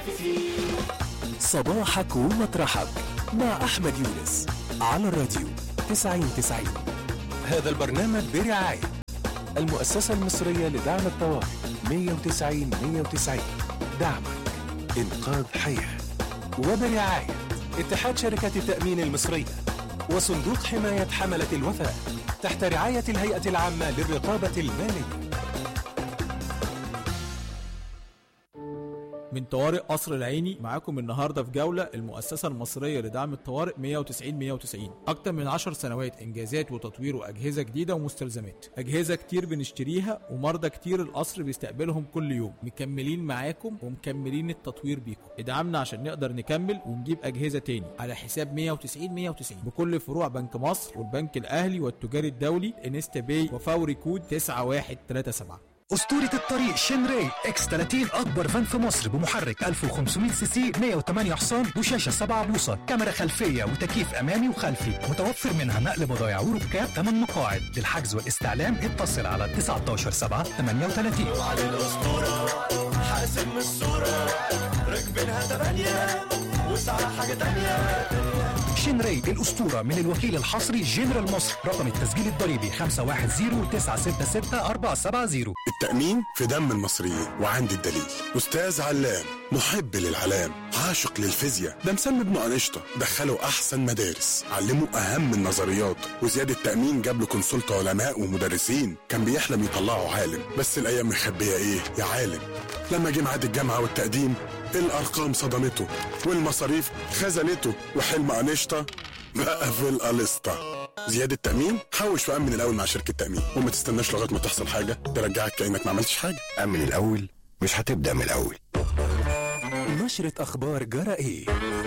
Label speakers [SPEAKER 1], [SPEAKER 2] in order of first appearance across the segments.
[SPEAKER 1] صباحك ومطرحك مع أحمد يونس على الراديو 9090 هذا البرنامج برعاية المؤسسة المصرية لدعم الطوارئ 190 190 دعمك إنقاذ حياة وبرعاية اتحاد شركات التأمين المصرية وصندوق حماية حملة الوفاء تحت رعاية الهيئة العامة للرقابة المالية
[SPEAKER 2] من طوارئ قصر العيني معاكم النهارده في جوله المؤسسه المصريه لدعم الطوارئ 190 190 اكتر من 10 سنوات انجازات وتطوير واجهزه جديده ومستلزمات اجهزه كتير بنشتريها ومرضى كتير القصر بيستقبلهم كل يوم مكملين معاكم ومكملين التطوير بيكم ادعمنا عشان نقدر نكمل ونجيب اجهزه تاني على حساب 190 190 بكل فروع بنك مصر والبنك الاهلي والتجاري الدولي انستا باي وفوري كود 9137
[SPEAKER 3] أسطورة الطريق شينراي اكس 30 أكبر فان في مصر بمحرك 1500 سي سي 108 حصان وشاشة 7 بوصة كاميرا خلفية وتكييف أمامي وخلفي متوفر منها نقل بضايع وركاب 8 مقاعد للحجز والاستعلام اتصل على 19 7 38
[SPEAKER 4] حاسب من الصورة راكبينها تمانية وسعى حاجة تانية
[SPEAKER 3] شينراي الأسطورة من الوكيل الحصري جنرال مصر رقم التسجيل الضريبي 510 966 470
[SPEAKER 5] التأمين في دم المصريين وعندي الدليل أستاذ علام محب للعلام عاشق للفيزياء ده مسمي ابنه أنشطة دخله أحسن مدارس علمه أهم النظريات وزياد التأمين جاب له كونسلت علماء ومدرسين كان بيحلم يطلعه عالم بس الأيام مخبية إيه يا عالم لما جه ميعاد الجامعة والتقديم الأرقام صدمته والمصاريف خزنته وحلم أنشطة بقى في القلسطة زياد التأمين حوش وأمن الأول مع شركة تأمين وما تستناش لغاية ما تحصل حاجة ترجعك كأنك ما عملتش حاجة
[SPEAKER 6] أمن الأول مش هتبدأ من الأول
[SPEAKER 1] نشرة أخبار جرى إيه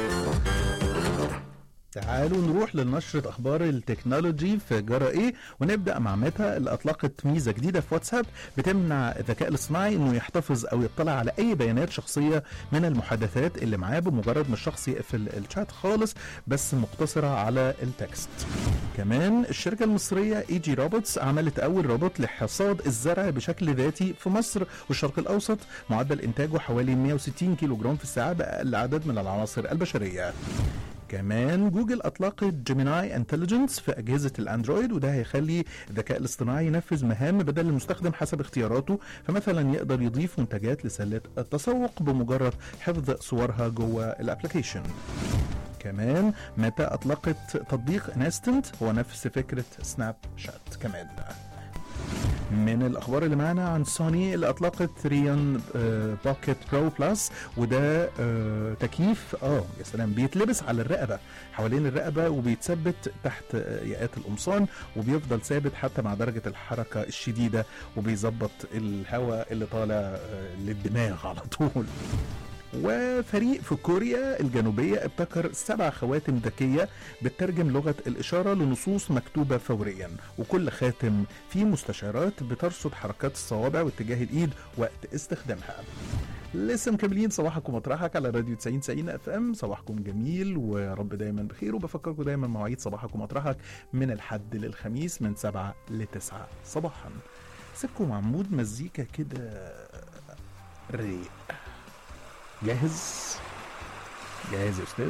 [SPEAKER 7] تعالوا نروح لنشرة أخبار التكنولوجي في جرى إيه ونبدأ مع ميتا اللي أطلقت ميزة جديدة في واتساب بتمنع الذكاء الاصطناعي إنه يحتفظ أو يطلع على أي بيانات شخصية من المحادثات اللي معاه بمجرد ما الشخص يقفل الشات خالص بس مقتصرة على التكست. كمان الشركة المصرية اي جي روبوتس عملت أول روبوت لحصاد الزرع بشكل ذاتي في مصر والشرق الأوسط معدل إنتاجه حوالي 160 كيلو جرام في الساعة بأقل عدد من العناصر البشرية. كمان جوجل اطلقت جيميناي انتليجنس في اجهزه الاندرويد وده هيخلي الذكاء الاصطناعي ينفذ مهام بدل المستخدم حسب اختياراته فمثلا يقدر يضيف منتجات لسله التسوق بمجرد حفظ صورها جوه الابلكيشن كمان متى اطلقت تطبيق ناستنت هو نفس فكره سناب شات كمان من الاخبار اللي معانا عن سوني اللي اطلقت ريون آه، بوكيت برو بلس وده آه، تكييف اه يا سلام بيتلبس على الرقبه حوالين الرقبه وبيتثبت تحت آه، ياقات القمصان وبيفضل ثابت حتى مع درجه الحركه الشديده وبيظبط الهواء اللي طالع آه، للدماغ على طول وفريق في كوريا الجنوبية ابتكر سبع خواتم ذكية بتترجم لغة الإشارة لنصوص مكتوبة فوريا وكل خاتم فيه مستشارات بترصد حركات الصوابع واتجاه الإيد وقت استخدامها لسه مكملين صباحكم مطرحك على راديو 90 90 اف ام صباحكم جميل ويا رب دايما بخير وبفكركم دايما مواعيد صباحكم مطرحك من الحد للخميس من 7 ل 9 صباحا سيبكم مع مود مزيكا كده ريق جاهز جاهز يا استاذ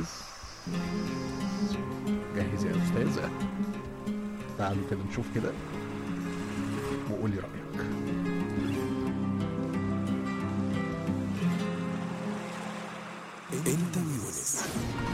[SPEAKER 7] جاهز يا استاذ تعالوا كده نشوف كده وقولي رايك
[SPEAKER 1] أنت ويونس